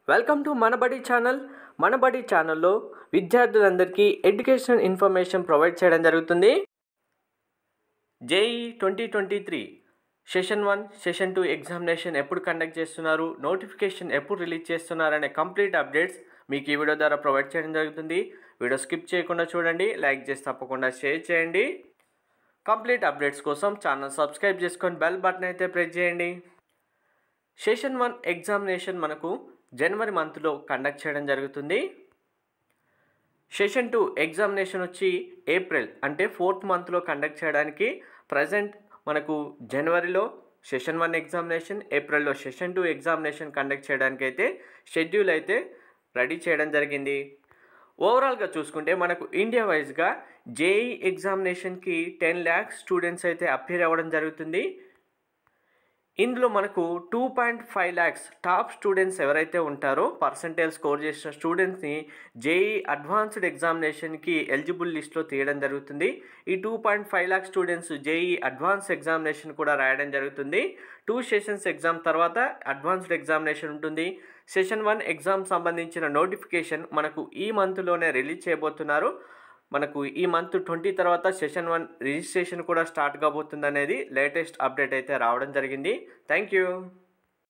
welcome to Manabadi channel Manabadi ఛానల్లో విద్యార్థులందరికీ education information provide చేయడం జరుగుతుంది JEE twenty twenty three session one session two examination ఎప్పుడు కండక్ట్ చేస్తున్నారు నోటిఫికేషన్ ఎప్పుడు రిలీజ్ చేస్తున్నారు అనే కంప్లీట్ అప్డేట్స్ మీకు ఈ వీడియో ద్వారా ప్రొవైడ్ చేయడం జరుగుతుంది వీడియో స్కిప్ చేయకుండా చూడండి లైక్ చేసి తప్పకుండా షేర్ చేయండి కంప్లీట్ అప్డేట్స్ కోసం ఛానల్ సబ్స్క్రైబ్ చేసుకొని బెల్ బటన్ అయితే ప్రెస్ చేయండి సెషన్ వన్ ఎగ్జామినేషన్ మనకు జనవరి మంత్లో కండక్ట్ చేయడం జరుగుతుంది సెషన్ టూ ఎగ్జామినేషన్ వచ్చి ఏప్రిల్ అంటే ఫోర్త్ మంత్లో కండక్ట్ చేయడానికి ప్రజెంట్ మనకు జనవరిలో సెషన్ వన్ ఎగ్జామినేషన్ ఏప్రిల్లో సెషన్ టూ ఎగ్జామినేషన్ కండక్ట్ చేయడానికి అయితే షెడ్యూల్ అయితే రెడీ చేయడం జరిగింది ఓవరాల్గా చూసుకుంటే మనకు ఇండియా వైజ్గా జేఈ ఎగ్జామినేషన్కి టెన్ ల్యాక్స్ స్టూడెంట్స్ అయితే అపీర్ అవ్వడం జరుగుతుంది ఇందులో మనకు two point five lakhs top students ఎవరైతే ఉంటారో పర్సంటేజ్ స్కోర్ చేసిన స్టూడెంట్స్ని జేఈ అడ్వాన్స్డ్ ఎగ్జామినేషన్కి ఎలిజిబుల్ లిస్ట్లో తీయడం జరుగుతుంది ఈ two point five lakh students JEE advance examination కూడా రాయడం జరుగుతుంది టూ సెషన్స్ ఎగ్జామ్ తర్వాత అడ్వాన్స్డ్ ఎగ్జామినేషన్ ఉంటుంది సెషన్ వన్ ఎగ్జామ్ సంబంధించిన నోటిఫికేషన్ మనకు ఈ మంత్లోనే రిలీజ్ చేయబోతున్నారు మనకు ఈ మంత్ ట్వంటీ తర్వాత సెషన్ వన్ రిజిస్ట్రేషన్ కూడా స్టార్ట్ కాబోతుంది అనేది లేటెస్ట్ అప్డేట్ అయితే రావడం జరిగింది థ్యాంక్ యూ